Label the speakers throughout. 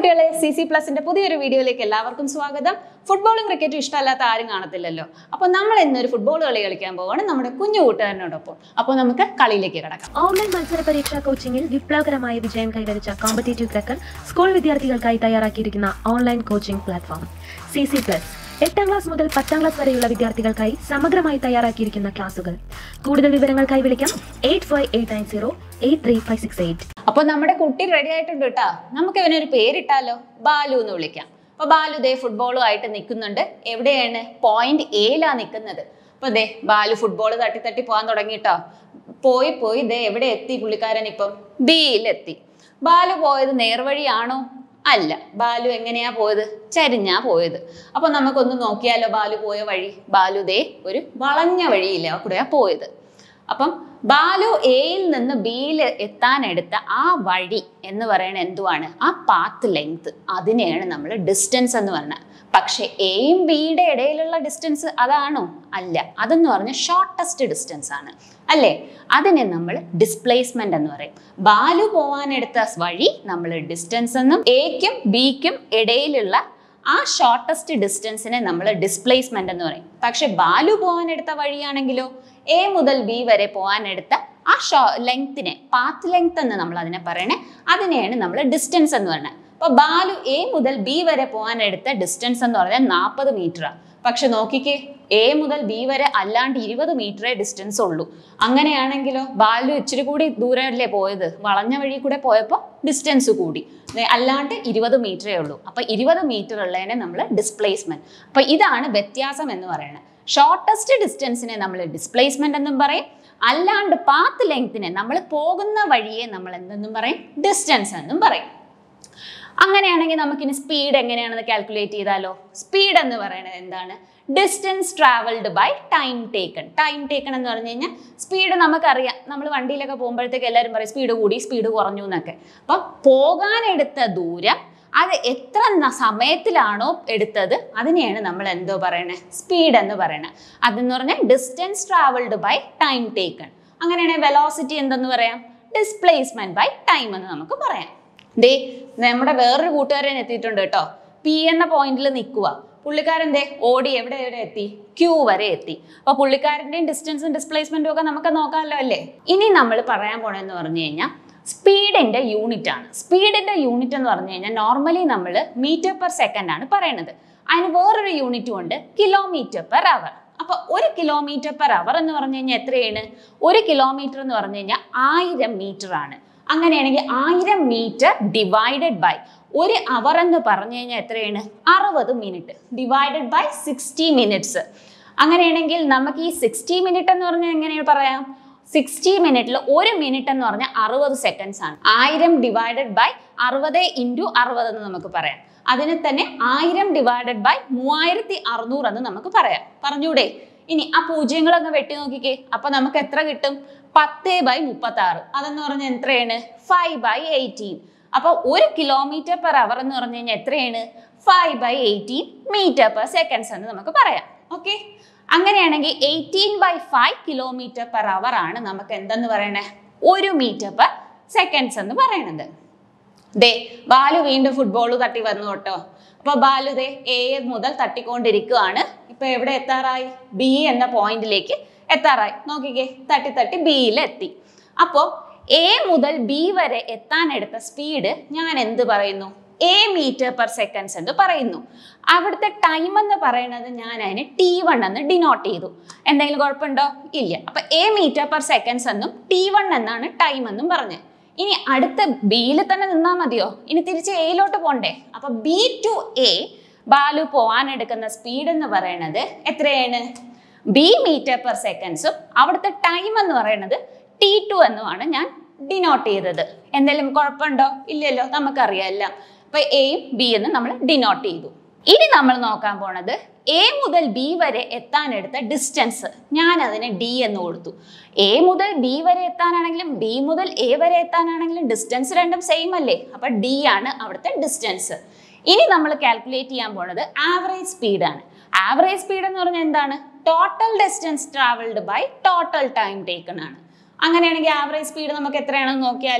Speaker 1: കുട്ടികളെ C C പ്ലസിന്റെ പുതിയൊരു വീഡിയോയിലേക്ക് എല്ലാവർക്കും സ്വാഗതം ഫുട്ബോളും ക്രിക്കറ്റും ഇഷ്ടമല്ലാത്ത ആരും കാണത്തില്ലല്ലോ അപ്പോൾ നമ്മൾ ഇന്നൊരു ഫുട്ബോൾ കളി കളിക്കാൻ പോവാണ് നമ്മുടെ കുഞ്ഞു കൂട്ടുകാരനോടൊപ്പം അപ്പോൾ നമുക്ക് കളിയിലേക്ക് കിടക്കാം
Speaker 2: ഓൺലൈൻ മത്സര പരീക്ഷാ കോച്ചിങ്ങിൽ വിപ്ലവകരമായ വിജയം കൈവരിച്ച കോമ്പറ്റേറ്റീവ് ക്രക്കർ സ്കൂൾ വിദ്യാർത്ഥികൾക്കായി തയ്യാറാക്കിയിരിക്കുന്ന online coaching platform C C plus എട്ടാം ക്ലാസ് മുതൽ പത്താം ക്ലാസ് വരെയുള്ള വിദ്യാർത്ഥികൾക്കായി സമഗ്രമായി തയ്യാറാക്കിയിരിക്കുന്ന ക്ലാസുകൾ കൂടുതൽ വിവരങ്ങൾക്കായി വിളിക്കാം eight five eight nine zero eight three five six eight
Speaker 1: അപ്പോൾ നമ്മുടെ കുട്ടി റെഡി ആയിട്ടുണ്ട് കേട്ടാ നമുക്ക് ഇവനൊരു പേരിട്ടാലോ ബാലു എന്ന് വിളിക്കാം അപ്പൊ ബാലു ദേ ഫുട്ബോളുമായിട്ട് നിൽക്കുന്നുണ്ട് എവിടെയാണ് പോയിന്റ് എയിലാ നിൽക്കുന്നത് അപ്പൊ ദേ ബാലു ഫുട്ബോൾ തട്ടി തട്ടി പോകാൻ തുടങ്ങിട്ടോ പോയി പോയി ദേ എവിടെ എത്തി പുള്ളിക്കാരൻ ഇപ്പം ബിയിലെത്തി ബാലു പോയത് നേർവഴിയാണോ അല്ല ബാലു എങ്ങനെയാ പോയത് ചരിഞ്ഞാ പോയത് അപ്പൊ നമുക്കൊന്ന് നോക്കിയാലോ ബാലു പോയ വഴി ബാലു ദേ ഒരു വളഞ്ഞ വഴിയില്ല കൂടെയാ പോയത് അപ്പം ബാലു എയിൽ നിന്ന് ബിയിൽ എത്താനെടുത്ത ആ വഴി എന്ന് പറയുന്നത് എന്തുവാണ് ആ പാത്ത് ലെങ്ത് അതിനെയാണ് നമ്മൾ ഡിസ്റ്റൻസ് എന്ന് പറയുന്നത് പക്ഷെ എയും ബിയുടെ ഇടയിലുള്ള ഡിസ്റ്റൻസ് അതാണോ അല്ല അതെന്ന് പറഞ്ഞാൽ ഷോർട്ടസ്റ്റ് ഡിസ്റ്റൻസ് ആണ് അല്ലേ അതിനെ നമ്മൾ ഡിസ്പ്ലേസ്മെന്റ് എന്ന് പറയും ബാലു പോവാനെടുത്ത വഴി നമ്മൾ ഡിസ്റ്റൻസ് എന്നും എക്കും ബിക്കും ഇടയിലുള്ള ആ ഷോർട്ടസ്റ്റ് ഡിസ്റ്റൻസിനെ നമ്മൾ ഡിസ്പ്ലേസ്മെന്റ് എന്ന് പറയും പക്ഷെ ബാലു പോകാനെടുത്ത വഴിയാണെങ്കിലോ എ മുതൽ ബി വരെ പോകാനെടുത്ത ആ ഷോ ലെങ്ത്തിനെ പാത്ത് ലെങ്ത് എന്ന് നമ്മൾ അതിനെ പറയണേ അതിനെയാണ് നമ്മൾ ഡിസ്റ്റൻസ് എന്ന് പറയുന്നത് അപ്പൊ ബാലു എ മുതൽ ബി വരെ പോകാനെടുത്ത ഡിസ്റ്റൻസ് എന്ന് പറഞ്ഞാൽ നാൽപ്പത് മീറ്ററാണ് പക്ഷെ നോക്കിക്കേ എ മുതൽ ബി വരെ അല്ലാണ്ട് ഇരുപത് മീറ്ററേ ഡിസ്റ്റൻസ് ഉള്ളൂ അങ്ങനെയാണെങ്കിലോ ബാലു ഇച്ചിരി കൂടി ദൂരമല്ലേ പോയത് വളഞ്ഞ വഴി കൂടെ പോയപ്പോൾ ഡിസ്റ്റൻസ് കൂടി ദേ അല്ലാണ്ട് ഇരുപത് മീറ്ററേ ഉള്ളൂ അപ്പൊ ഇരുപത് മീറ്റർ ഉള്ളതിനെ നമ്മൾ ഡിസ്പ്ലേസ്മെന്റ് അപ്പൊ ഇതാണ് വ്യത്യാസം എന്ന് പറയുന്നത് ഷോർട്ടസ്റ്റ് ഡിസ്റ്റൻസിനെ നമ്മൾ ഡിസ്പ്ലേസ്മെന്റ് എന്നും പറയും അല്ലാണ്ട് പാത്ത് ലെങ്തിനെ നമ്മൾ പോകുന്ന വഴിയെ നമ്മൾ എന്തെന്നും പറയും ഡിസ്റ്റൻസ് എന്നും പറയും അങ്ങനെയാണെങ്കിൽ നമുക്കിനി സ്പീഡ് എങ്ങനെയാണെന്ന് കാൽക്കുലേറ്റ് ചെയ്താലോ സ്പീഡ് എന്ന് പറയുന്നത് എന്താണ് distance travelled by time taken time taken എന്ന് പറഞ്ഞു കഴിഞ്ഞാൽ സ്പീഡ് നമുക്കറിയാം നമ്മൾ വണ്ടിയിലൊക്കെ പോകുമ്പോഴത്തേക്ക് എല്ലാവരും പറയും സ്പീഡ് കൂടി സ്പീഡ് കുറഞ്ഞു എന്നൊക്കെ അപ്പം പോകാനെടുത്ത ദൂരം അത് എത്ര ന- സമയത്തിലാണോ എടുത്തത് അതിനെയാണ് നമ്മൾ എന്തോ പറയണത് സ്പീഡ് എന്ന് പറയണത് അതെന്ന് പറഞ്ഞാൽ distance travelled by time taken അങ്ങനെയാണെങ്കിൽ വെലോസിറ്റി എന്തെന്ന് പറയാം ഡിസ്പ്ലേസ്മെന്റ് ബൈ ടൈം എന്ന് നമുക്ക് പറയാം ദേ നമ്മുടെ വേറൊരു കൂട്ടുകാരൻ എത്തിയിട്ടുണ്ട് കേട്ടോ പി എന്ന പോയിന്റിൽ നിൽക്കുക പുള്ളിക്കാരൻ ദേ ഓടി എവിടെ എവിടെ എത്തി ക്യൂ വരെ എത്തി അപ്പൊ പുള്ളിക്കാരൻ്റെയും ഡിസ്റ്റൻസും ഡിസ്പ്ലേസ്മെന്റും ഒക്കെ നമുക്ക് നോക്കാമല്ലോ അല്ലേ ഇനി നമ്മൾ പറയാൻ പോണെന്ന് പറഞ്ഞു കഴിഞ്ഞാൽ സ്പീഡിന്റെ യൂണിറ്റ് ആണ് സ്പീഡിന്റെ യൂണിറ്റ് എന്ന് പറഞ്ഞു കഴിഞ്ഞാൽ നോർമലി നമ്മൾ മീറ്റർ പെർ സെക്കൻഡ് ആണ് പറയുന്നത് അതിന് വേറൊരു യൂണിറ്റും ഉണ്ട് കിലോമീറ്റർ പെർ അവർ അപ്പൊ ഒരു കിലോമീറ്റർ പെർ അവർ എന്ന് പറഞ്ഞു കഴിഞ്ഞാൽ എത്രയാണ് ഒരു കിലോമീറ്റർ എന്ന് പറഞ്ഞു കഴിഞ്ഞാൽ ആയിരം മീറ്റർ ആണ് അങ്ങനെയാണെങ്കിൽ ആയിരം മീറ്റർ ഡിവൈഡഡ് ബൈ ഒരു അവർ എന്ന് പറഞ്ഞു കഴിഞ്ഞാൽ എത്രയാണ് അറുപത് minute divided by sixty minutes അങ്ങനെയാണെങ്കിൽ നമുക്ക് ഈ സിക്സ്റ്റി മിനിറ്റ് എന്ന് പറഞ്ഞാൽ എങ്ങനെയാണ് പറയാം സിക്സ്റ്റി മിനിറ്റിൽ ഒരു മിനിറ്റ് എന്ന് പറഞ്ഞാൽ അറുപത് സെക്കൻഡ്സ് ആണ് ആയിരം ഡിവൈഡഡ് ബൈ അറുപത് ഇൻറ്റു അറുപത് എന്ന് നമുക്ക് പറയാം അതിനെ തന്നെ ആയിരം ഡിവൈഡഡ് ബൈ മൂവായിരത്തി അറുന്നൂറ് എന്ന് നമുക്ക് പറയാം പറഞ്ഞൂടെ ഇനി ആ പൂജ്യങ്ങളൊക്കെ വെട്ടി നോക്കിക്കേ അപ്പൊ നമുക്ക് എത്ര കിട്ടും പത്ത് ബൈ മുപ്പത്തി ആറ് അതെന്ന് പറഞ്ഞാൽ എത്രയാണ് ഫൈവ് ബൈ എയ്റ്റീൻ അപ്പൊ ഒരു കിലോമീറ്റർ പെർ അവർ എന്ന് പറഞ്ഞു കഴിഞ്ഞാൽ എത്രയാണ് five by eighteen metre per seconds എന്ന് നമുക്ക് പറയാം ഓക്കെ അങ്ങനെയാണെങ്കിൽ eighteen by five kilometre per hour ആണ് നമുക്ക് എന്തെന്ന് പറയണേ ഒരു മീറ്റർ പെർ സെക്കൻഡ്സ് എന്ന് പറയണത് ദേ ബാലു വീണ്ടും ഫുട്ബോൾ തട്ടി വന്നു കേട്ടോ അപ്പൊ ബാലു ദേ എ മുതൽ തട്ടിക്കൊണ്ടിരിക്കുകയാണ് ഇപ്പൊ എവിടെ എത്താറായി ബി എന്ന പോയിന്റിലേക്ക് എത്താറായി നോക്കിക്കേ തട്ടി തട്ടി ബിയിൽ എത്തി അപ്പോൾ എ മുതൽ ബി വരെ എത്താനെടുത്ത സ്പീഡ് ഞാൻ എന്ത് പറയുന്നു എ മീറ്റർ പെർ സെക്കൻഡ്സ് എന്ന് പറയുന്നു അവിടുത്തെ ടൈം എന്ന് പറയുന്നത് ഞാൻ അതിന് ടി വൺ എന്ന് ഡിനോട്ട് ചെയ്തു എന്തെങ്കിലും കുഴപ്പമുണ്ടോ ഇല്ല അപ്പൊ എ മീറ്റർ പെർ സെക്കൻഡ്സ് എന്നും ടി വൺ എന്നാണ് ടൈം എന്നും പറഞ്ഞത് ഇനി അടുത്ത ബിയിൽ തന്നെ നിന്നാൽ മതിയോ ഇനി തിരിച്ച് എയിലോട്ട് പോണ്ടേ അപ്പൊ ബി ടു എ ബാലു പോവാൻ എടുക്കുന്ന സ്പീഡ് എന്ന് പറയുന്നത് എത്രയാണ് ബി മീറ്റർ പെർ സെക്കൻഡ്സും അവിടുത്തെ ടൈം എന്ന് പറയുന്നത് ടി ടു എന്നുമാണ് ഞാൻ ഡിനോട്ട് ചെയ്തത് എന്തെങ്കിലും കുഴപ്പമുണ്ടോ ഇല്ലല്ലോ നമുക്കറിയാം എല്ലാം അപ്പൊ എയും ബി എന്ന് നമ്മൾ ഡിനോട്ട് ചെയ്തു ഇനി നമ്മൾ നോക്കാൻ പോണത് എ മുതൽ ബി വരെ എത്താനെടുത്ത ഡിസ്റ്റൻസ് ഞാൻ അതിന് ഡി എന്ന് കൊടുത്തു എ മുതൽ ബി വരെ എത്താനാണെങ്കിലും ബി മുതൽ എ വരെ എത്താനാണെങ്കിലും ഡിസ്റ്റൻസ് രണ്ടും സെയിം അല്ലേ അപ്പൊ ഡി ആണ് അവിടുത്തെ ഡിസ്റ്റൻസ് ഇനി നമ്മൾ കാൽക്കുലേറ്റ് ചെയ്യാൻ പോണത് ആവറേജ് സ്പീഡാണ് ആവറേജ് സ്പീഡ് എന്ന് പറഞ്ഞാൽ എന്താണ് total distance travelled by total time taken ആണ് അങ്ങനെയാണെങ്കിൽ ആവറേജ് സ്പീഡ് നമുക്ക് എത്രയാണെന്ന് നോക്കിയാലോ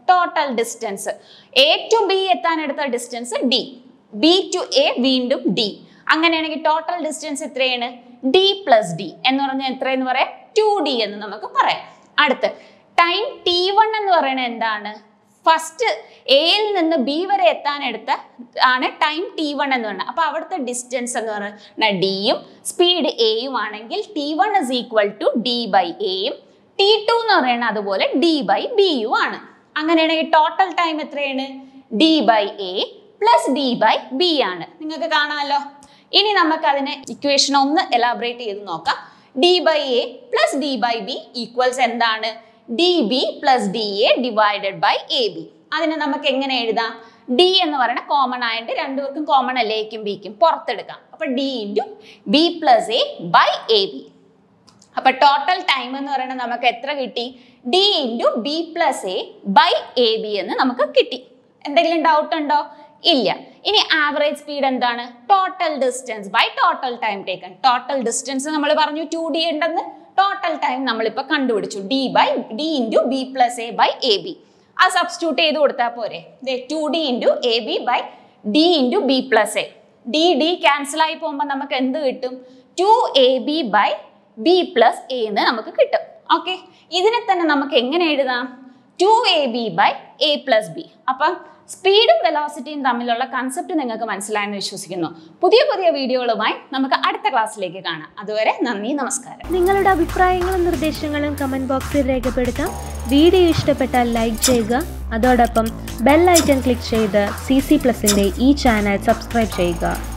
Speaker 1: total distance A to B എത്താൻ എടുത്ത distance D B to A വീണ്ടും ഡി അങ്ങനെയാണെങ്കിൽ ടോട്ടൽ ഡിസ്റ്റൻസ് എത്രയാണ് ഡി പ്ലസ് ഡി എന്ന് പറഞ്ഞാൽ എത്രയെന്ന് പറയാം ടു ഡി എന്ന് നമുക്ക് പറയാം അടുത്ത് ടൈം ടി വൺ എന്ന് പറയുന്നത് എന്താണ് ഫസ്റ്റ് എയിൽ നിന്ന് ബി വരെ എത്താൻ എടുത്ത ആണ് ടൈം ടി വൺ എന്ന് പറയുന്നത് അപ്പോൾ അവിടുത്തെ ഡിസ്റ്റൻസ് എന്ന് പറയുന്നത് ഡിയും സ്പീഡ് എയും ആണെങ്കിൽ T one is equal to D by എയും ടി ടു എന്ന് പറയുന്നത് അതുപോലെ ഡി ബൈ ബിയും ആണ് അങ്ങനെയാണെങ്കിൽ ടോട്ടൽ ടൈം എത്രയാണ് D by A plus D by B ആണ് നിങ്ങൾക്ക് കാണാമല്ലോ ഇനി നമുക്ക് അതിനെ ഇക്വേഷൻ ഒന്ന് എലാബറേറ്റ് ചെയ്ത് നോക്കാം D by A plus D by B equals എന്താണ് D B plus D A divided by A B അതിനെ നമുക്ക് എങ്ങനെ എഴുതാം ഡി എന്ന് പറയുന്ന കോമൺ ആയിട്ട് രണ്ടുപേർക്കും കോമൺ അല്ലേ എക്കും ബിക്കും പുറത്തെടുക്കാം അപ്പൊ D into B plus A by A B അപ്പൊ ടോട്ടൽ ടൈം എന്ന് പറയുന്നത് നമുക്ക് എത്ര കിട്ടി D into B plus A by A B എന്ന് നമുക്ക് കിട്ടി എന്തെങ്കിലും ഡൗട്ട് ഉണ്ടോ ഇല്ല ഇനി ആവറേജ് സ്പീഡ് എന്താണ് total distance by total time taken total distance നമ്മൾ പറഞ്ഞു ടു ഡി ഉണ്ടെന്ന് ടോട്ടൽ ടൈം നമ്മളിപ്പോൾ കണ്ടുപിടിച്ചു D by D into B plus A by A B ആ സബ്സ്റ്റിറ്റ്യൂട്ട് ചെയ്ത് കൊടുത്താൽ പോരെ two D into A B by D into B plus A D D cancel ആയി പോകുമ്പോൾ നമുക്ക് എന്ത് കിട്ടും two A B by B plus A എന്ന് നമുക്ക് കിട്ടും ഓക്കെ ഇതിനെ തന്നെ നമുക്ക് എങ്ങനെ എഴുതാം two A B by A plus B അപ്പം സ്പീഡും വെലോസിറ്റിയും തമ്മിലുള്ള കൺസെപ്റ്റ് നിങ്ങൾക്ക് മനസ്സിലായെന്ന് വിശ്വസിക്കുന്നു പുതിയ പുതിയ വീഡിയോകളുമായി നമുക്ക് അടുത്ത ക്ലാസ്സിലേക്ക് കാണാം അതുവരെ നന്ദി നമസ്കാരം
Speaker 2: നിങ്ങളുടെ അഭിപ്രായങ്ങളും നിർദ്ദേശങ്ങളും കമന്റ് ബോക്സിൽ രേഖപ്പെടുത്താം വീഡിയോ ഇഷ്ടപ്പെട്ടാൽ ലൈക്ക് ചെയ്യുക അതോടൊപ്പം ബെൽ ഐക്കൺ ക്ലിക്ക് ചെയ്ത് സി സി പ്ലസിൻ്റെ ഈ ചാനൽ സബ്സ്ക്രൈബ് ചെയ്യുക